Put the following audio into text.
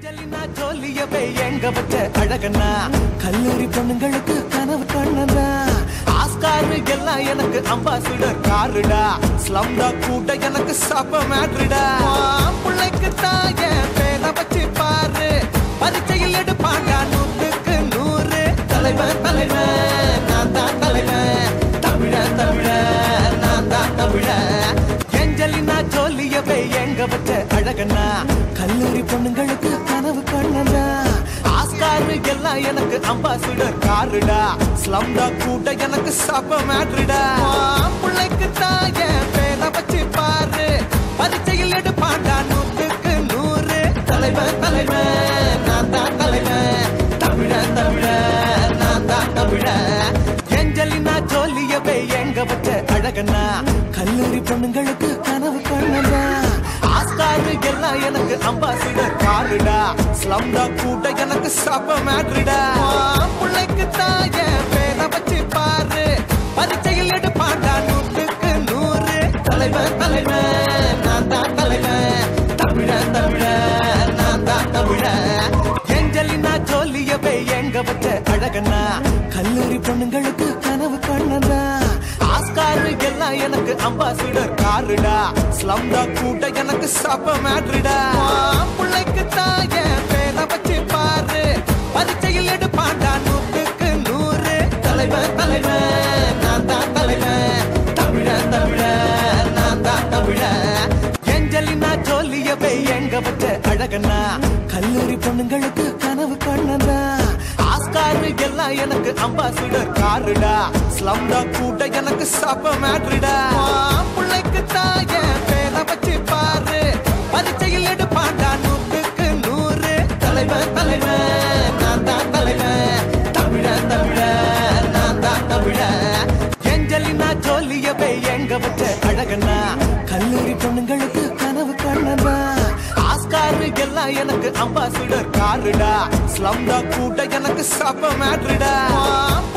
Angelina ஜோலியவே எங்க வச்ச அழகனா கல்லூரி பொண்ணுங்களுக்கு கனவு கண்ணனா ஆஸ்காரு எல்லாம் எனக்கு அம்பாசிடர் காருடா ஸ்லம்டா கூட எனக்கு சப்ப மேட்ருடா பிள்ளைக்கு தாய பேரை வச்சு பாரு பரீட்சையில் எடுப்பாண்டா நூற்றுக்கு நூறு தலைவன் தலைவன் நான் தான் தலைவன் தமிழன் தமிழன் நான் தான் தமிழன் ஏஞ்சலினா ஜோலியவே எங்க வச்ச அழகனா கல்லூரி பொண்ணுங்களுக்கு கனவு கண்ணனா ஆஸ்காரு எல்லாம் எனக்கு அம்பாசிடர் காருடா ஸ்லம்டா கூட எனக்கு சப்ப மேட்ருடா பிள்ளைக்கு தாய பேரை வச்சு பாரு பரீட்சையில் எடுப்பாண்டா நூற்றுக்கு நூறு தலைவன் தலைவன் நான் தான் தலைவன் தமிழன் தமிழன் நான் தான் தமிழன் ஏஞ்சலினா ஜோலியவே எங்க வச்ச அழகனா கல்லூரி பொண்ணுங்களுக்கு கனவு கண்ணனா ஆஸ்காரு எல்லாம் எனக்கு அம்பாசிடர் காருடா ஸ்லம்டா கூட எனக்கு சப்ப மேட்ருடா பிள்ளைக்கு தாய பேரை வச்சு பாரு பரீட்சையில் எடுப்பாண்டா நூற்றுக்கு நூறு தலைவன் தலைவன் நான் தான் தலைவன் தமிழன் தமிழன் நான் தான் தமிழன் ஏஞ்சலினா ஜோலியவே எங்க வச்ச அழகனா கல்லூரி பொண்ணுங்களுக்கு கனவு கண்ணனா ஆஸ்காரு எல்லாம் எனக்கு அம்பாசிடர் காருடா ஸ்லம்டா கூட எனக்கு சப்ப மேட்ருடா பிள்ளைக்கு தாய பேரை வச்சு பாரு பரீட்சையில் எடுப்பாண்டா நூற்றுக்கு நூறு தலைவன் தலைவன் நான் தான் தலைவன் தமிழன் தமிழன் நான் தான் தமிழன் ஏஞ்சலினா ஜோலியவே எங்க வச்ச அழகனா கல்லூரி பொண்ணுங்களுக்கு கனவு கண்ணனா ஆஸ்காரு எல்லாம் எனக்கு அம்பாசிடர் காருடா ஸ்லம்டா கூட எனக்கு சப்ப மேட்ருடா பிள்ளைக்கு தாய பேரை வச்சு பாரு பரீட்சையில் எடுப்பாண்டா நூற்றுக்கு நூறு தலைவன் தலைவன் நான் தான் தலைவன் தமிழன் தமிழன் நான் தான் தமிழன் ஏஞ்சலினா ஜோலியவே எங்க வச்ச அழகனா கல்லூரி பொண்ணுங்களுக்கு கனவு கண்ணனா ஆஸ்காரு எல்லாம் எனக்கு அம்பாசிடர் காருடா ஸ்லம்டா கூட எனக்கு சப்ப மேட்ருடா